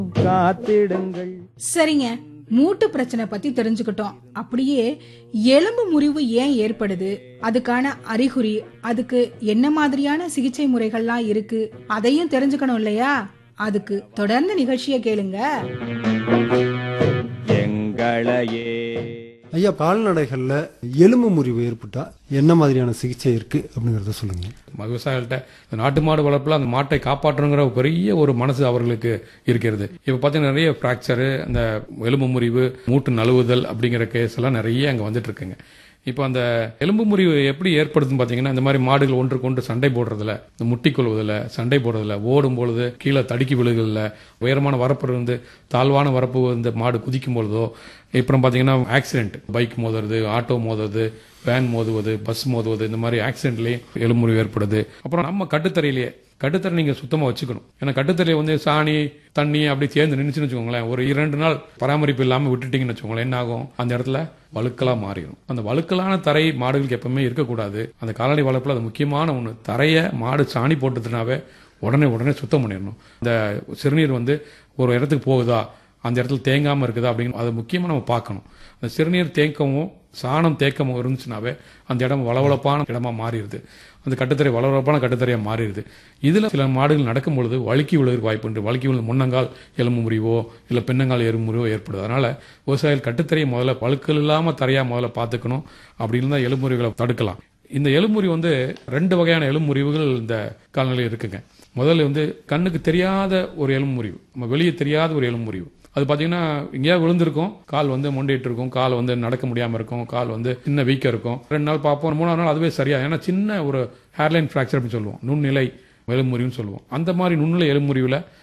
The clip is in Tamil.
காத்திடுங்கள் சரிங்க மூட்டு பிரச்சனை பத்தி தெரிஞ்சுக்கிட்டோம் அப்படியே எலும்பு முறிவு ஏன் ஏற்படுது அதுக்கான அறிகுறி அதுக்கு என்ன மாதிரியான சிகிச்சை முறைகள்லாம் இருக்கு அதையும் தெரிஞ்சுக்கணும் இல்லையா அதுக்கு தொடர்ந்து நிகழ்ச்சியை கேளுங்க எங்களையே ஐயா கால்நடைகள்ல எலும்பு முறிவு ஏற்பட்டா என்ன மாதிரியான சிகிச்சை இருக்கு அப்படிங்கறத சொல்லுங்க விவசாயிகள்ட்ட இந்த நாட்டு மாடு வளர்ப்புல அந்த மாட்டை காப்பாற்றணுங்கிற ஒரு பெரிய ஒரு மனசு அவர்களுக்கு இருக்கிறது இப்ப பாத்தீங்கன்னா நிறைய பிராக்சரு அந்த எலும்பு முறிவு மூட்டு நழுவுதல் அப்படிங்கிற கேஸ் எல்லாம் நிறைய அங்க வந்துட்டு இருக்குங்க இப்போ அந்த எலும்பு முறிவு எப்படி ஏற்படுதுன்னு பார்த்தீங்கன்னா இந்த மாதிரி மாடுகள் ஒன்றுக்கு ஒன்று சண்டை போடுறதுல இந்த முட்டி கொள்வதில் சண்டை போடுறதுல ஓடும் பொழுது கீழே தடுக்கி விழுகிறதுல உயரமான வரப்பு இருந்து தாழ்வான வரப்பு இந்த மாடு குதிக்கும் பொழுதோ அப்புறம் பார்த்தீங்கன்னா ஆக்சிடென்ட் பைக் மோதுறது ஆட்டோ மோதுறது வேன் மோதுவது பஸ் மோதுவது இந்த மாதிரி ஆக்சிடென்ட்லேயே எலும்புறிவு ஏற்படுது அப்புறம் நம்ம கட்டுத்தரையிலேயே கட்டுத்தரை நீங்க சுத்தமா வச்சுக்கணும் ஏன்னா கட்டுத்தரையை வந்து சாணி தண்ணி அப்படி சேர்ந்து நின்றுச்சுன்னு வச்சுக்கோங்களேன் ஒரு இரண்டு நாள் பராமரிப்பு இல்லாம விட்டுட்டீங்கன்னு வச்சுக்கோங்களேன் என்ன ஆகும் அந்த இடத்துல வழுக்கலா மாறிடும் அந்த வழுக்கலான தரை மாடுகளுக்கு எப்பவுமே இருக்கக்கூடாது அந்த கால்நடை வளர்ப்புல அது முக்கியமான ஒண்ணு தரையை மாடு சாணி போட்டுதுனாவே உடனே உடனே சுத்தம் பண்ணிடணும் இந்த சிறுநீர் வந்து ஒரு இடத்துக்கு போகுதா அந்த இடத்துல தேங்காம இருக்குதா அப்படிங்கிற அது முக்கியமா நம்ம பார்க்கணும் அந்த சிறுநீர் தேக்கமும் சாணம் தேக்கமும் இருந்துச்சுனாவே அந்த இடம் வளவளப்பான இடமா மாறிடுது அந்த கட்டுத்தரை வளவளப்பான கட்டுத்தரையா மாறிடுது இதுல சில மாடுகள் நடக்கும் பொழுது வழுக்கி விழுகிறதுக்கு வாய்ப்பு உண்டு வழுக்கி விழுந்து முன்னங்கால் எலும்பு முறிவோ இல்ல பின்னங்கால் எலும்பு முறிவோ ஏற்படுது அதனால விவசாயிகள் கட்டுத்தரையை முதல்ல பழுக்கள் இல்லாம தரையா முதல்ல பார்த்துக்கணும் அப்படின்னு தான் எலும்புறிவுகளை தடுக்கலாம் இந்த எலும்புரி வந்து ரெண்டு வகையான எலும்புரிவுகள் இந்த காலநிலையில் இருக்குங்க முதல்ல வந்து கண்ணுக்கு தெரியாத ஒரு எலும்புரிவு நம்ம வெளியே தெரியாத ஒரு எலும்புரிவு அது பார்த்தீங்கன்னா எங்கேயாவது விழுந்திருக்கும் கால் வந்து மொண்டிட்டு இருக்கும் கால் வந்து நடக்க முடியாமல் இருக்கும் கால் வந்து சின்ன வீக்கம் இருக்கும் ரெண்டு நாள் பார்ப்போம் மூணாவது நாள் அதுவே சரியா ஏன்னா சின்ன ஒரு ஹேர்லைன் ஃப்ராக்சர் அப்படின்னு சொல்லுவோம் நுண்ணிலை எலும்புரிவுன்னு சொல்லுவோம் அந்த மாதிரி நுண்ணிலை எலும்புரிவில்